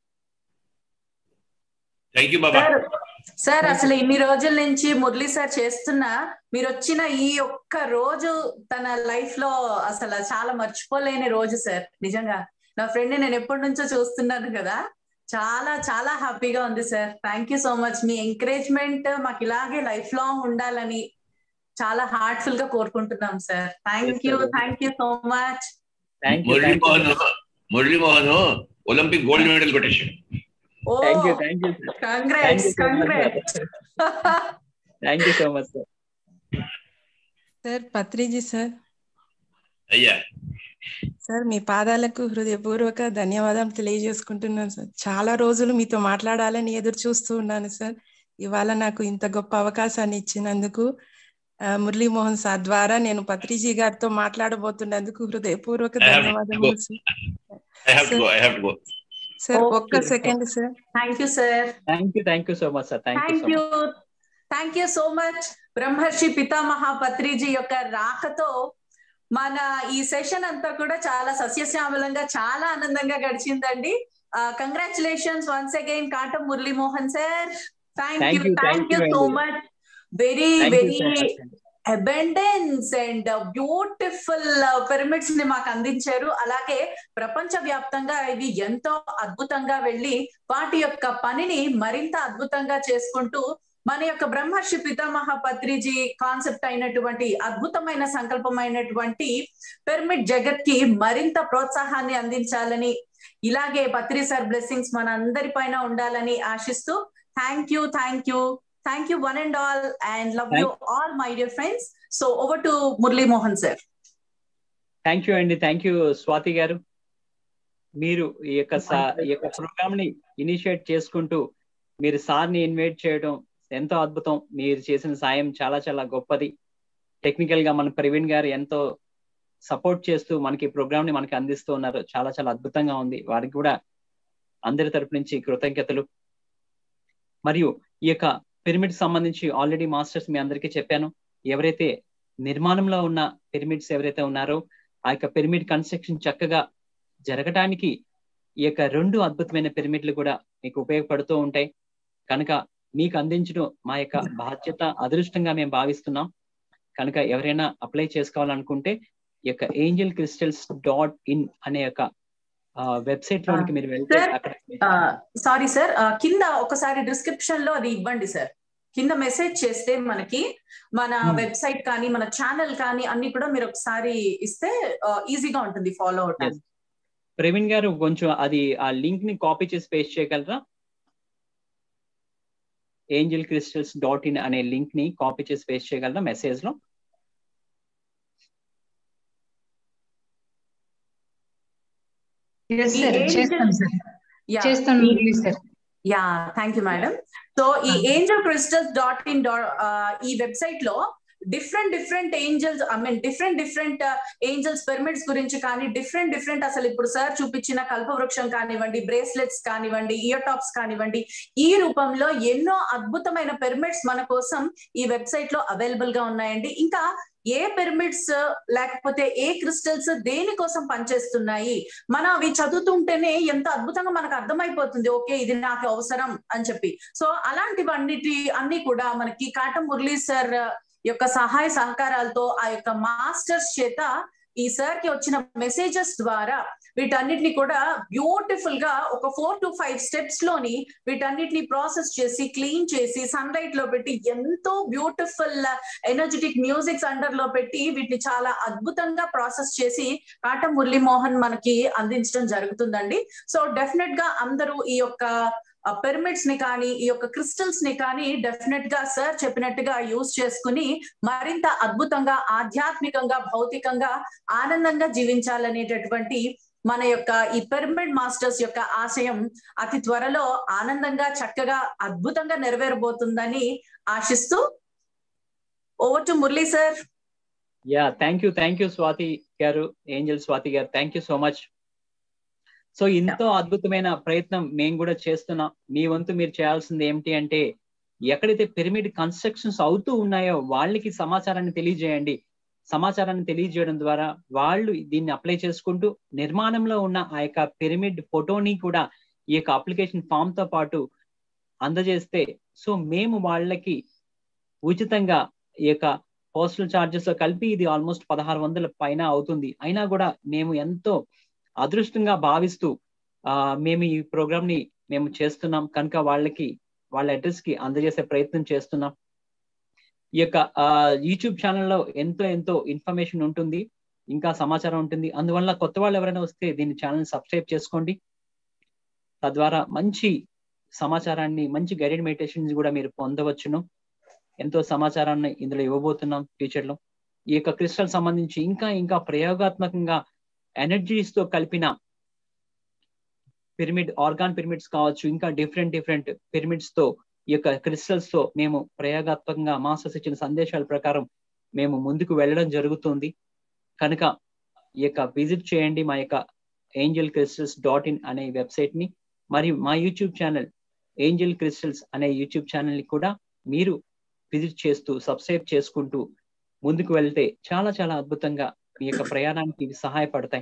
thank you Baba sir sir అసలు ఇన్ని రోజుల నుంచి మురళీ సార్ చేస్తున్న మీరు వచ్చిన ఈ ఒక్క రోజు తన లైఫ్ లో అసలు చాలా మర్చిపోలేని రోజు సార్ నిజంగా నా ఫ్రెండ్ నేను ఎప్పటి నుంచో చూస్తున్నాను కదా చాలా చాలా హ్యాపీగా ఉంది sir thank you so much మీ ఎంకరేజ్మెంట్ మాకు ఇలాగే లైఫ్ లాంగ్ ఉండాలని చాలా హార్ట్ఫుల్ గా కోరుకుంటున్నాం sir thank you thank you so much thank you Murali Mohan Murali Mohan Olympic gold medal కొట్టేసాడు oh thank you thank you congrats congrats thank you so much sir sir Patriji sir అయ్యా సార్ మీ పాదాలకు హృదయపూర్వక ధన్యవాదాలు తెలియజేసుకుంటున్నాను సార్ చాలా రోజులు మీతో మాట్లాడాలని ఎదురు చూస్తూ ఉన్నాను సార్ ఇవాళ నాకు ఇంత గొప్ప అవకాశాన్ని ఇచ్చినందుకు ఆ, మురళీమోహన్ సార్ ద్వారా నేను పత్రిజీ గారితో మాట్లాడబోతున్నందుకు హృదయపూర్వక I have to ధన్యవాదములు go. Sir I have to go I have to go sir Okay. ఒక్క second sir thank you sir thank you thank you so much sir thank you thank so you much thank you so much Brahmarshi Pitamaha Patriji యొక్క రాకతో మన ఈ సెషన్ అంతా కూడా చాలా సస్యశ్యామలంగా చాలా ఆనందంగా గడిచిందండి congratulations once again Katam Murali Mohan sir thank Thank you you, thank thank you you so అండి. Much very thank you so very much abundance and beautiful pyramids ని మాకు అందించారు అలాగే ప్రపంచ వ్యాప్తంగా ఇవి ఎంతో అద్భుతంగా వెళ్ళి వాటి యొక్క పనిని మరింత అద్భుతంగా చేసుకుంటూ మన యొక్క బ్రహ్మర్షి పితామహ పత్రిజీ కాన్సెప్ట్ అయినటువంటి అద్భుతమైన సంకల్పమైనటువంటి పిరమిడ్ జగత్ కి మరింత ప్రోత్సాహాన్ని అందించాలని ఇలాగే పత్రి సార్ బ్లెస్సింగ్స్ మన అందరి పైన ఉండాలని ఆశిస్తూ thank you thank you thank you one and all and love you all my dear friends so over to Murali Mohan sir thank you అండి థ్యాంక్ యూ స్వాతి గారు మీరు ఈ యొక్క సా- ఈ యొక్క ప్రోగ్రామ్ ని ఇనిషియేట్ చేసుకుంటూ మీరు సార్ ని ఇన్వైట్ చేయడం ఎంతో అద్భుతం మీరు చేసిన సాయం చాలా చాలా గొప్పది టెక్నికల్ గా మన ప్రవీణ్ గారు ఎంతో సపోర్ట్ చేస్తూ మనకి ప్రోగ్రామ్ ని మనకి అందిస్తూ ఉన్నారు చాలా చాలా అద్భుతంగా ఉంది వారికి కూడా అందరి తరపు నుంచి కృతజ్ఞతలు మరియు ఈ యొక్క పిరమిడ్ సంబంధించి ఆల్రెడీ మాస్టర్స్ మీ అందరికీ చెప్పాను ఎవరైతే నిర్మాణంలో ఉన్న పిరమిడ్స్ ఎవరైతే ఉన్నారో ఆ యొక్క పిరమిడ్ కన్స్ట్రక్షన్ చక్కగా జరగటానికి ఈ యొక్క రెండు అద్భుతమైన పిరమిడ్లు కూడా మీకు ఉపయోగపడుతూ ఉంటాయి కనుక మీకు అందించడం మా యొక్క బాధ్యత అదృష్టంగా మేము భావిస్తున్నాం కనుక ఎవరైనా అప్లై చేసుకోవాలనుకుంటే ఈ యొక్క ఏంజల్ క్రిస్టల్స్ డాట్ ఇన్ అనే యొక్క వెబ్సైట్ లోనికి మీరు వెళ్తే Sir, అక్కడ సారీ సార్ కింద ఒకసారి డిస్క్రిప్షన్ లో అది ఇవ్వండి సార్ కింద మెసేజ్ చేస్తే మనకి మన Hmm. వెబ్సైట్ కానీ మన ఛానల్ కానీ అన్ని కూడా మీరు ఒకసారి ఇస్తే ఈజీగా ఉంటుంది ఫాలో అవటానికి ప్రవీణ్ గారు కొంచెం అది ఆ లింక్ ని కాపీ చేసి పేస్ట్ చేయగలరా ఏంజల్ క్రిస్టల్స్ డాట్ ఇన్ అనే లింక్ ని కాపీ చేసి పేస్ట్ చేయగలరా మెసేజ్ లో ఎస్ ఈ సార్ angel- చేస్తాం సార్ యా చేస్తాను Murali sir yeah thank you madam so ఈ ఏంజల్ క్రిస్టల్స్ డాట్ ఇన్ ఈ వెబ్సైట్ లో different different angels I mean different different angels pyramids గురించి కానీ డిఫరెంట్ డిఫరెంట్ అసలు ఇప్పుడు సార్ చూపించిన కల్పవృక్షం కానివ్వండి బ్రేస్లెట్స్ కానివ్వండి ఇయర్ టాప్స్ కానివ్వండి ఈ రూపంలో ఎన్నో అద్భుతమైన పిరమిడ్స్ మన కోసం ఈ వెబ్సైట్ లో అవైలబుల్ గా ఉన్నాయండి ఇంకా ఏ పిరమిడ్స్ లేకపోతే ఏ క్రిస్టల్స్ దేనికోసం పనిచేస్తున్నాయి మనం అవి చదువుతుంటేనే ఎంత అద్భుతంగా మనకు అర్థమైపోతుంది ఓకే ఇది నాకు అవసరం అని చెప్పి సో అలాంటివన్నిటి అన్ని కూడా మనకి కాటం మురళీ సార్ యొక్క సహాయ సహకారాలతో ఆ యొక్క మాస్టర్స్ చేత ఈ సార్ కి వచ్చిన మెసేజెస్ ద్వారా వీటన్నిటిని కూడా బ్యూటిఫుల్ గా ఒక ఫోర్ టు ఫైవ్ స్టెప్స్ లోని వీటన్నిటిని ప్రాసెస్ చేసి క్లీన్ చేసి సన్ లైట్ లో పెట్టి ఎంతో బ్యూటిఫుల్ ఎనర్జెటిక్ మ్యూజిక్స్ అండర్ లో పెట్టి వీటిని చాలా అద్భుతంగా ప్రాసెస్ చేసి కాటం మురళీ మోహన్ మనకి అందించడం జరుగుతుందండి సో డెఫినెట్ గా అందరూ ఈ యొక్క పిరమిడ్స్ ని కానీ ఈ యొక్క క్రిస్టల్స్ ని కానీ డెఫినెట్ గా సార్ చెప్పినట్టుగా యూజ్ చేసుకుని మరింత అద్భుతంగా ఆధ్యాత్మికంగా భౌతికంగా ఆనందంగా జీవించాలనేటటువంటి మన యొక్క ఈ పిరమిడ్ మాస్టర్స్ యొక్క ఆశయం అతి త్వరలో ఆనందంగా చక్కగా అద్భుతంగా నెరవేరబోతుందని ఆశిస్తూ over to Murali sir yeah thank you thank you Swathi garu angel Swathi గారు thank you so much so ఎంతో అద్భుతమైన ప్రయత్నం మేము కూడా చేస్తున్నాం మీ వంతు మీరు చేయాల్సింది ఏమిటి అంటే ఎక్కడైతే పిరమిడ్ కన్స్ట్రక్షన్స్ అవుతూ ఉన్నాయో వాళ్ళకి సమాచారాన్ని తెలియజేయండి సమాచారాన్ని తెలియజేయడం ద్వారా వాళ్ళు దీన్ని అప్లై చేసుకుంటూ నిర్మాణంలో ఉన్న ఆ యొక్క పిరమిడ్ ఫోటోని కూడా ఈ యొక్క అప్లికేషన్ ఫామ్ తో పాటు అందజేస్తే సో మేము వాళ్ళకి ఉచితంగా ఈ యొక్క పోస్టల్ చార్జెస్ తో కలిపి ఇది ఆల్మోస్ట్ పదహారు వందల పైన అవుతుంది అయినా కూడా మేము ఎంతో అదృష్టంగా భావిస్తూ ఆ మేము ఈ ప్రోగ్రామ్ ని మేము చేస్తున్నాం కనుక వాళ్ళకి వాళ్ళ అడ్రస్ కి అందజేసే ప్రయత్నం చేస్తున్నాం ఈ యొక్క యూట్యూబ్ ఛానల్లో ఎంతో ఎంతో ఇన్ఫర్మేషన్ ఉంటుంది ఇంకా సమాచారం ఉంటుంది అందువల్ల కొత్త వాళ్ళు ఎవరైనా వస్తే దీన్ని ఛానల్ సబ్స్క్రైబ్ చేసుకోండి తద్వారా మంచి సమాచారాన్ని మంచి గైడెడ్ మెడిటేషన్స్ కూడా మీరు పొందవచ్చును ఎంతో సమాచారాన్ని ఇందులో ఇవ్వబోతున్నాం ఫ్యూచర్ లో ఈ యొక్క క్రిస్టల్ సంబంధించి ఇంకా ఇంకా ప్రయోగాత్మకంగా ఎనర్జీస్ తో కలిపిన పిరమిడ్ ఆర్గాన్ పిరమిడ్స్ కావచ్చు ఇంకా డిఫరెంట్ డిఫరెంట్ పిరమిడ్స్ తో ఈ యొక్క క్రిస్టల్స్ తో మేము ప్రయోగాత్మకంగా మాస్టర్స్ ఇచ్చిన సందేశాల ప్రకారం మేము ముందుకు వెళ్ళడం జరుగుతుంది కనుక ఈ యొక్క విజిట్ చేయండి మా యొక్క ఏంజల్ క్రిస్టల్స్ డాట్ ఇన్ అనే వెబ్సైట్ ని మరియు మా యూట్యూబ్ ఛానల్ ఏంజల్ క్రిస్టల్స్ అనే యూట్యూబ్ ఛానల్ ని కూడా మీరు విజిట్ చేస్తూ సబ్స్క్రైబ్ చేసుకుంటూ ముందుకు వెళ్తే చాలా చాలా అద్భుతంగా మీ యొక్క ప్రయాణానికి ఇవి సహాయపడతాయి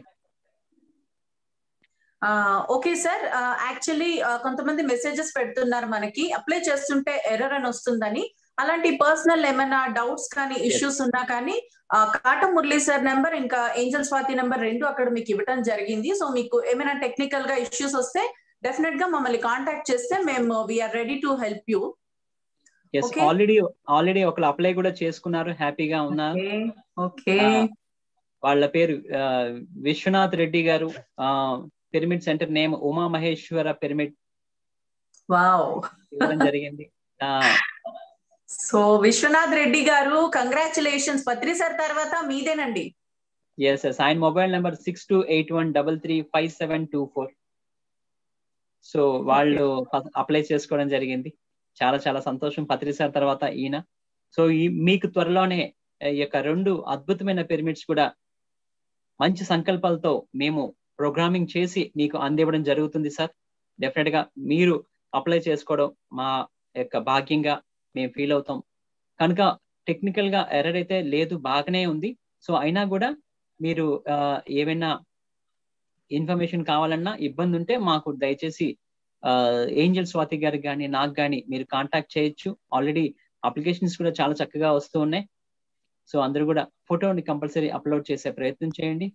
ఓకే సార్ యాక్చువల్లీ కొంతమంది మెసేజెస్ పెడుతున్నారు మనకి అప్లై చేస్తుంటే ఎర్రర్ అని వస్తుందని అలాంటి పర్సనల్ ఏమైనా డౌట్స్ కానీ ఇష్యూస్ ఉన్నా కానీ కాటం మురళీ సార్ నెంబర్ ఇంకా ఏంజల్ స్వాతి నెంబర్ రెండు అక్కడ మీకు ఇవ్వడం జరిగింది సో మీకు ఏమైనా టెక్నికల్ గా ఇష్యూస్ వస్తే డెఫినెట్ గా మమ్మల్ని కాంటాక్ట్ చేస్తే మేము we're ready to help you yes already already ఒకళ్ళు అప్లై కూడా చేసుకున్నారు హ్యాపీగా ఉన్నారు ఓకే వాళ్ళ పేరు Vishwanath Reddy garu pyramid centre name Uma Maheshwara pyramid wow ఇవ్వడం జరిగింది సో విశ్వనాథ్ రెడ్డి గారు కంగ్రాచులేషన్స్ పత్రి సార్ తర్వాత మీదేనండి ఎస్ ఎస్ ఆయన mobile number six two eight one double three five seven two four so వాళ్ళు అప్లై చేసుకోవడం జరిగింది చాలా చాలా సంతోషం పత్రి సార్ తర్వాత ఈయన సో ఈ మీకు త్వరలోనే ఈ యొక్క రెండు అద్భుతమైన పిరమిడ్స్ కూడా మంచి సంకల్పాలతో మేము ప్రోగ్రామింగ్ చేసి మీకు అందివ్వడం జరుగుతుంది సార్ డెఫినెట్ గా మీరు అప్లై చేసుకోవడం మా యొక్క భాగ్యంగా మేము ఫీల్ అవుతాం కనుక టెక్నికల్ గా ఎర్రర్ అయితే లేదు బాగానే ఉంది సో అయినా కూడా మీరు ఏమైనా ఇన్ఫర్మేషన్ కావాలన్నా ఇబ్బంది ఉంటే మాకు దయచేసి ఏంజల్ స్వాతి గారికి కానీ నాకు కానీ మీరు కాంటాక్ట్ చేయొచ్చు ఆల్రెడీ అప్లికేషన్స్ కూడా చాలా చక్కగా వస్తూ ఉన్నాయి సో అందరూ కూడా ఫోటోని కంపల్సరీ అప్లోడ్ చేసే ప్రయత్నం చేయండి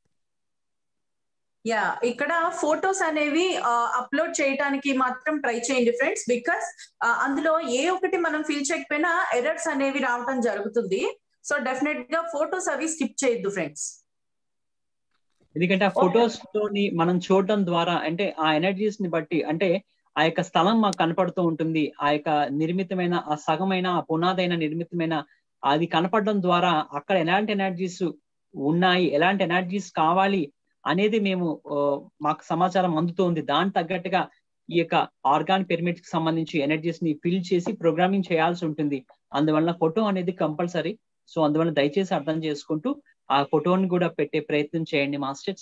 యా ఇక్కడ ఫొటోస్ అనేవి అప్లోడ్ చేయడానికి మాత్రం ట్రై చేయండి ఫ్రెండ్స్ బికాస్ అందులో ఏ ఒకటి మనం ఫిల్ చేయకపోయినా ఎర్రర్స్ అనేవి రావడం జరుగుతుంది సో డెఫినెట్ గా ఫొటోస్ అవి స్కిప్ చేయొద్దు ఫ్రెండ్స్ ఎందుకంటే ఆ ఫొటోస్ తోని మనం చూడటం ద్వారా అంటే ఆ ఎనర్జీస్ ని బట్టి అంటే ఆ యొక్క స్థలం మాకు కనపడుతూ ఉంటుంది ఆ యొక్క నిర్మితమైన ఆ సగమైన ఆ పునాదైన నిర్మితమైన అది కనపడడం ద్వారా అక్కడ ఎలాంటి ఎనర్జీస్ ఉన్నాయి ఎలాంటి ఎనర్జీస్ కావాలి అనేది మేము ఆ, మాకు సమాచారం అందుతోంది దాని తగ్గట్టుగా ఈ యొక్క ఆర్గాన్ పిరమిడ్స్ కి సంబంధించి ఎనర్జీస్ ని ఫిల్ చేసి ప్రోగ్రామింగ్ చేయాల్సి ఉంటుంది అందువల్ల ఫోటో అనేది కంపల్సరీ సో అందువల్ల దయచేసి అర్థం చేసుకుంటూ ఆ ఫోటోని కూడా పెట్టే ప్రయత్నం చేయండి masters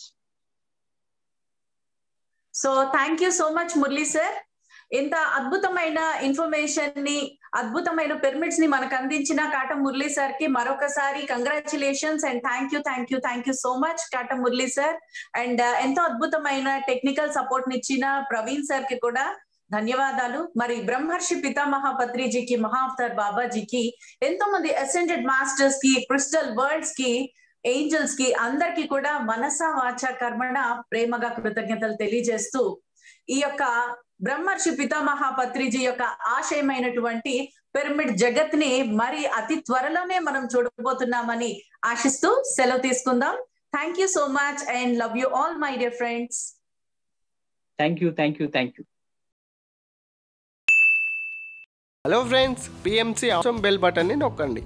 so thank you so much Murali sir ఇంత అద్భుతమైన ఇన్ఫర్మేషన్ ని అద్భుతమైన పిరమిడ్స్ ని మనకు అందించిన కాట మురళీ సార్ కి మరొకసారి congratulations and thank you thank you thank you so much Kata Murali sir and ఎంతో అద్భుతమైన టెక్నికల్ సపోర్ట్ నిచ్చిన ప్రవీణ్ సార్ కి కూడా ధన్యవాదాలు మరి బ్రహ్మర్షి పితామహ పత్రిజీకి మహావతార్ బాబాజీకి ఎంతో మంది అసెండెడ్ మాస్టర్స్ కి క్రిస్టల్ వరల్డ్స్ కి ఏంజల్స్ కి అందరికి కూడా మనస వాచ కర్మణ ప్రేమగా కృతజ్ఞతలు తెలియజేస్తూ ఈ యొక్క బ్రహ్మర్షి పితామహ పత్రిజీ యొక్క ఆశయమైనటువంటి పిరమిడ్ జగత్ ని మరి అతి త్వరలోనే మనం చూడబోతున్నామని ఆశిస్తూ సెలవు తీసుకుందాం thank you so much and love you all my dear friends thank you thank you thank you hello friends PMC అవసరం బెల్ బటన్ని నొక్కండి